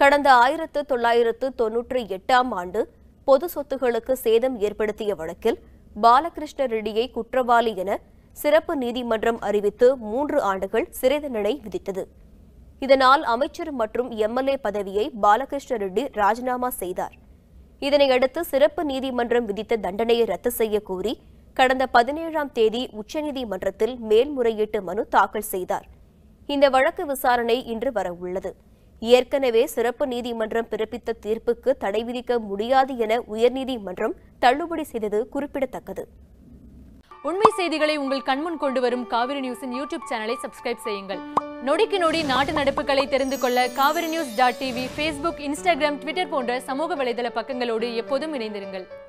கடந்த ஆயிரத்து தொள்ளாயிரத்து தொன்னூற்றி எட்டாம் ஆண்டு பொது சொத்துகளுக்கு சேதம் ஏற்படுத்திய வழக்கில் பாலகிருஷ்ண ரெட்டியை குற்றவாளி என சிறப்பு நீதிமன்றம் அறிவித்து மூன்று ஆண்டுகள் சிறை தண்டனை விதித்தது இதனால் அமைச்சர் மற்றும் எம்எல்ஏ பதவியை பாலகிருஷ்ண ரெட்டி ராஜினாமா செய்தார் இதனையடுத்து சிறப்பு நீதிமன்றம் விதித்த தண்டனையை ரத்து செய்ய கோரி கடந்த பதினேழாம் தேதி உச்சநீதிமன்றத்தில் மேல்முறையீட்டு மனு தாக்கல் செய்தார் இந்த வழக்கு விசாரணை இன்று வரவுள்ளது ஏற்கனவே சிறப்பு நீதிமன்றம் பிறப்பித்த தீர்ப்புக்கு தடை விதிக்க முடியாது என உயர்நீதிமன்றம் தள்ளுபடி செய்தது குறிப்பிடத்தக்கது உண்மை செய்திகளை உங்கள் கண்முன் கொண்டு வரும் காவிரி நியூஸின் யூடியூப் சேனலை சப்ஸ்கிரைப் செய்யுங்கள் நொடிக்கு நொடி நாட்டு நடப்புகளை தெரிந்து கொள்ள Kaveri news dot TV Facebook Instagram Twitter போன்ற சமூக வலைதள பக்கங்களோடு எப்போதும் இணைந்திருங்கள்